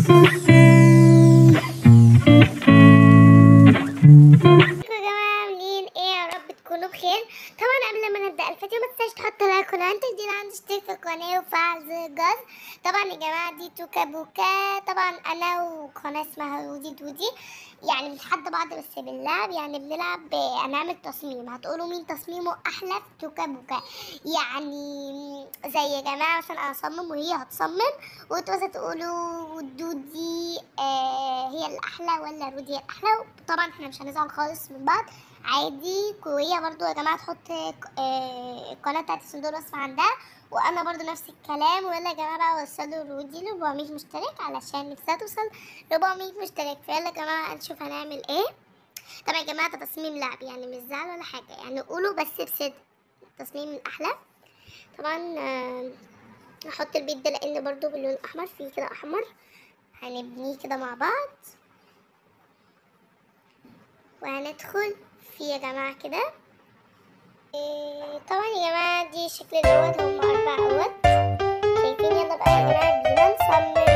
ازيكم يا جماعة عاملين ايه يا رب تكونوا بخير طبعا قبل ما نبدأ الفيديو ما تنساش تحط لايك ولو انت جديد عندي اشترك في القناة وفعل زر الجرس طبعا يا جماعة دي توكا بوكا طبعا انا وقناة اسمها رودي دودي يعني بنتحدى بعض بس باللعب يعني بنلعب هنعمل تصميم هتقولوا مين تصميمه احلى في توكا بوكا يعني زي يا جماعة مثلا انا اصمم وهي هتصمم وانتوا مثلا تقولوا دودي آه هي الاحلى ولا رودي الاحلى طبعا احنا مش هنزعل خالص من بعض عادي وهي برضو يا جماعه تحط آه، القناه بتاعت الصندوق الوصف عندها وانا برضو نفس الكلام ويلا يا جماعه بقى وصلوا رودي ل 400 مشترك علشان نفسها توصل 400 مشترك فيلا يا جماعه نشوف هنعمل ايه طبعا يا جماعه ده تصميم لعب يعني مش زعل ولا حاجه يعني قولوا بس بصدق تصميم الاحلى طبعا آه، هحط البيت ده لان برضو باللون الاحمر فيه كده احمر هنبنيه كده مع بعض وهندخل فيه يا جماعة كده إيه طبعا يا جماعة دي شكل دوت هم أربع أوض شايفين يلا بقى يا جماعة بينا نصمم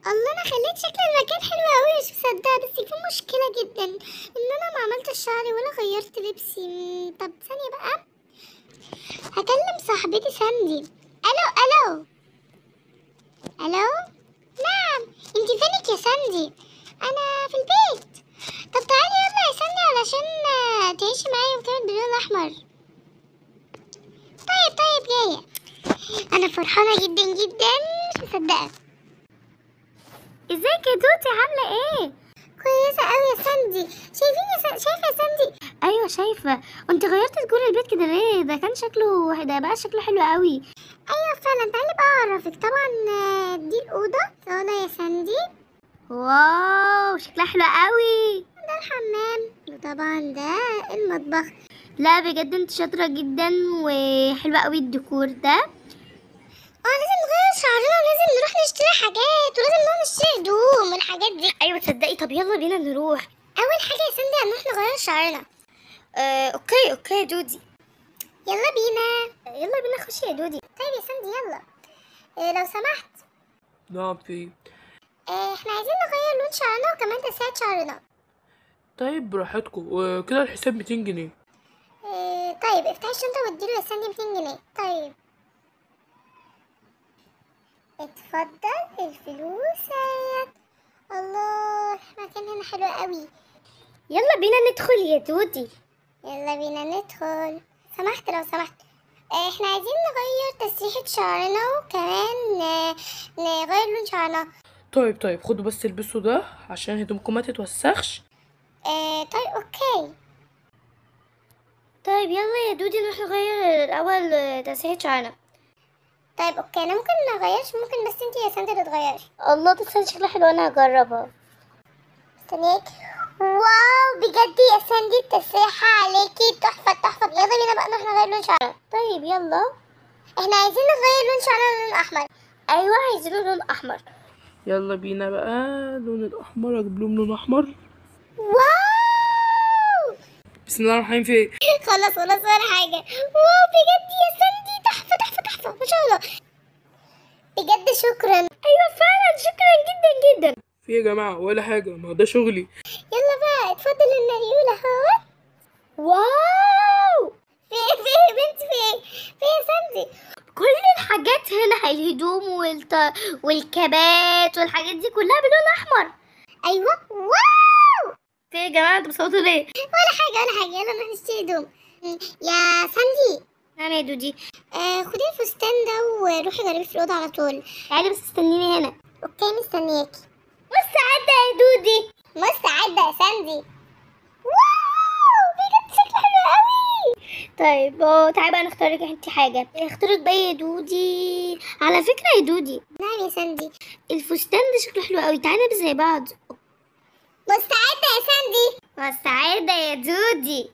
الله انا خليت شكل المكان حلو قوي مش مصدقه بس في مشكله جدا ان انا ما عملتش شعري ولا غيرت لبسي مم، طب ثانيه بقى هكلم صاحبتي ساندي الو الو الو نعم انت فينك يا ساندي انا في البيت طب تعالي يلا يا ساندي علشان آه، تعيشي معايا وتعمل باللون الاحمر طيب طيب جايه انا فرحانه جدا جدا مش مصدقه ازيك يا دوتي عامله ايه كويسه قوي يا ساندي شايفين يا سا... شايفه يا ساندي ايوه شايفه انت غيرت ديكور البيت كده ليه ده كان شكله ده بقى شكله حلو قوي ايوه فعلا تعالي بقى اعرفك طبعا آه، دي الاوضه صاله يا ساندي واو شكلها حلو قوي ده الحمام وطبعا ده المطبخ لا بجد انت شاطره جدا وحلوه قوي الديكور ده اه لازم نغير شعرنا ولازم نروح نشتري حاجات ولازم نروح نشتري هدوم والحاجات دي ايوه تصدقي طب يلا بينا نروح اول حاجه يا سندي هنروح نغير شعرنا آه، اوكي اوكي يا دودي يلا بينا يلا بينا خشي يا دودي طيب يا سندي يلا آه، لو سمحت نعم في آه، احنا عايزين نغير لون شعرنا وكمان تسريحة شعرنا طيب براحتكم وكده الحساب 200 جنيه آه، طيب افتحي الشنطة واديله يا سندي 200 جنيه طيب اتفضل الفلوس اهيت الله المكان هنا حلو قوي يلا بينا ندخل يا دودي يلا بينا ندخل سمحت لو سمحت آه، احنا عايزين نغير تسريحة شعرنا وكمان آه، نغير لون شعرنا طيب طيب خدوا بس البسوا ده عشان هدومكم ما تتوسخش آه، طيب اوكي طيب يلا يا دودي نروح نغير الاول آه، تسريحة شعرنا طيب اوكي انا ممكن ما اغيرش ممكن بس انتي يا سانتا اللي تغيري الله بس شكلها حلوه انا هجربها استنيك واو بجد يا ساندي التسريحة عليكي تحفة تحفة يلا بينا بقى نروح نغير لون شعرنا طيب يلا احنا عايزين نغير لون شعرنا لون احمر ايوه عايزينه لون احمر يلا بينا بقى لون الاحمر اجيب لهم لون احمر واو بسم الله الرحمن الرحيم في ايه خلاص خلاص ولا حاجة واو بجد يا ساندي تحفة تحفة تحفة ما شاء الله بجد شكرا أيوة فعلا شكرا جدا جدا في ايه يا جماعه ولا حاجه ما ده شغلي يلا بقى اتفضل النريول اهو واو في ايه في ايه يا بنت في ايه في ايه يا ساندي كل الحاجات هنا الهدوم والط... والكبات والحاجات دي كلها بلون احمر ايوه واو في ايه يا جماعه انتوا بتصوتوا ليه ولا حاجة ولا حاجة يلا نروح نشتري هدوم م، يا ساندي نعم يا دودي آه خدي الفستان ده وروحي جربيه في الأوضة على طول تعالي بس استنيني هنا اوكي مستنياكي مستعدة يا دودي مستعدة يا ساندي واو بجد شكله حلو قوي طيب اه تعالي بقى نختار لك انت حاجة اختارك بقى يا دودي على فكرة يا دودي نعم يا ساندي الفستان ده شكله حلو قوي تعالي نلبس زي بعض مستعدة يا ساندي مستعدة يا دودي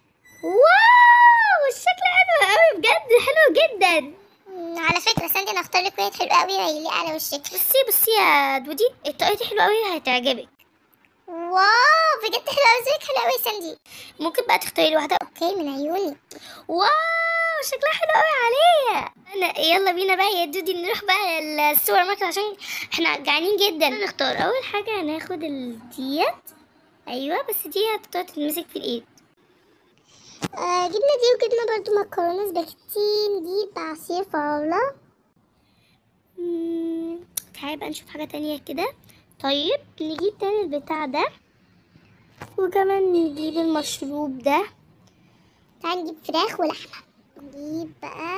واو الشكل حلو قوي بجد حلو جدا على فكرة ساندي انا اختار لك واحد حلو قوي هيليق على وشك بصي بصي يا دودي الطاقية دي حلوة قوي هتعجبك واو بجد حلو قوي زيك حلو قوي يا ساندي ممكن بقى تختاري لي واحدة اوكي من عيوني واو شكلها حلو قوي عليا انا يلا بينا بقى يا دودي نروح بقى السوبر ماركت عشان احنا جعانين جدا نختار اول حاجة هناخد ال- ديت ايوه بس دي هتقدر تتمسك في الايد آه جبنا دي وجبنا برضو مكرونة سباكيتي نجيب عصير فراولة مم، تعالي بقى نشوف حاجة تانية كده طيب نجيب تاني البتاع ده وكمان نجيب المشروب ده تعالي نجيب فراخ ولحمة نجيب بقى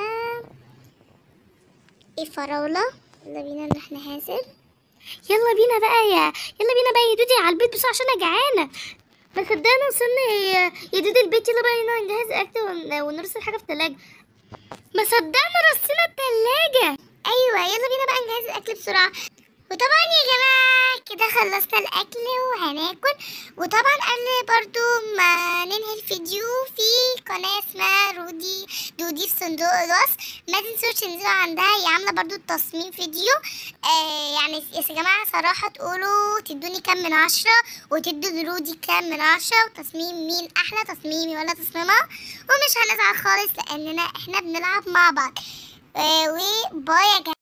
ايه فراولة يلا بينا نروح نحاسب يلا بينا بقى يا يلا بينا بقى يا دودي على البيت بسرعة عشان انا جعانة ما صدقنا وصلنا يا يا دودي البيت يلا بقى يلا نجهز اكل ون- ونرسل حاجة في التلاجة ما صدقنا رصينا التلاجة ايوه يلا بينا بقى نجهز الاكل بسرعة وطبعا يا جماعة كده خلصنا الأكل وهناكل وطبعا قبل برضو ما ننهي الفيديو في قناة اسمها رودي دودي في صندوق الوصف ما تنسوش تنزلوا عندها هي عاملة برضو تصميم فيديو آه يعني يا جماعة صراحة تقولوا تدوني كام من عشرة وتدوا لرودي كام من عشرة وتصميم مين أحلى تصميمي ولا تصميمها ومش هنزعل خالص لأننا احنا بنلعب مع بعض آه وباي يا جماعة